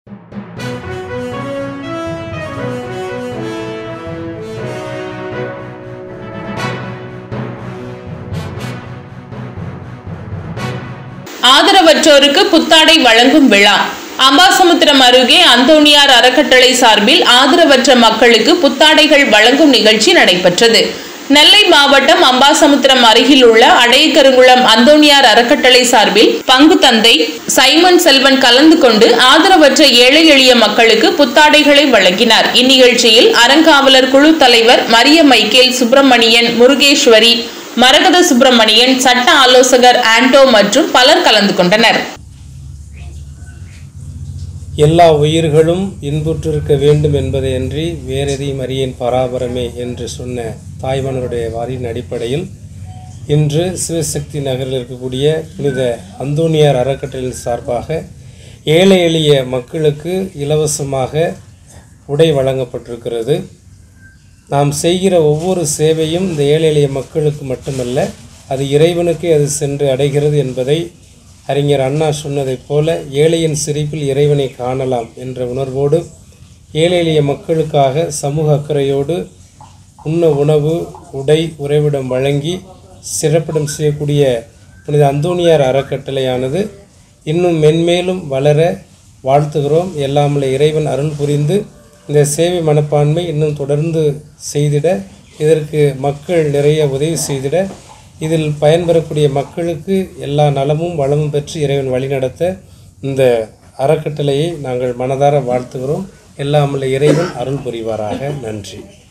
ஆதரவற்றோருக்கு புத்தாடை வழங்கும் விழா அம்பாசமுத்திரம் அருகே அந்தோணியார் அறக்கட்டளை சார்பில் ஆதரவற்ற மக்களுக்கு புத்தாடைகள் வழங்கும் நிகழ்ச்சி நடைபெற்றது நெல்லை மாவட்டம் அம்பாசமுத்திரம் அருகில் உள்ள அடையக்கருங்குளம் அந்தோணியார் அறக்கட்டளை சார்பில் பங்கு தந்தை சைமன் செல்வன் கலந்து கொண்டு ஆதரவற்ற ஏழை எளிய மக்களுக்கு புத்தாடைகளை வழங்கினார் இந்நிகழ்ச்சியில் அறங்காவலர் குழு தலைவர் மரிய மைக்கேல் சுப்பிரமணியன் முருகேஸ்வரி மரகத சுப்பிரமணியன் சட்ட ஆலோசகர் ஆண்டோ மற்றும் பலர் கலந்து கொண்டனர் எல்லா உயிர்களும் இன்புற்றிருக்க வேண்டும் என்பதையன்றி வேறெதையும் அறியேன் பராபரமே என்று சொன்ன தாய்மனருடைய வாரின் அடிப்படையில் இன்று சிவசக்தி நகரில் இருக்கக்கூடிய புனித அந்தோனியார் அறக்கட்டளையின் சார்பாக ஏழை எளிய மக்களுக்கு இலவசமாக உடை வழங்கப்பட்டிருக்கிறது நாம் செய்கிற ஒவ்வொரு சேவையும் இந்த ஏழை எளிய மக்களுக்கு மட்டுமல்ல அது இறைவனுக்கே அது சென்று அடைகிறது என்பதை அறிஞர் அண்ணா சொன்னதைப் போல ஏழையின் சிரிப்பில் இறைவனை காணலாம் என்ற உணர்வோடு ஏழை எளிய மக்களுக்காக சமூக அக்கறையோடு உண்ண உணவு உடை உறைவிடம் வழங்கி சிறப்பிடம் செய்யக்கூடிய புனித அந்தோணியார் அறக்கட்டளையானது இன்னும் மென்மேலும் வளர வாழ்த்துகிறோம் எல்லாமல்ல இறைவன் அருள் புரிந்து இந்த சேவை மனப்பான்மை இன்னும் தொடர்ந்து செய்திட இதற்கு மக்கள் நிறைய உதவி செய்திட இதில் பயன்பெறக்கூடிய மக்களுக்கு எல்லா நலமும் வளமும் பெற்று இறைவன் வழிநடத்த இந்த அறக்கட்டளையை நாங்கள் மனதார வாழ்த்துகிறோம் எல்லாமல்ல இறைவன் அருள் புரிவாராக நன்றி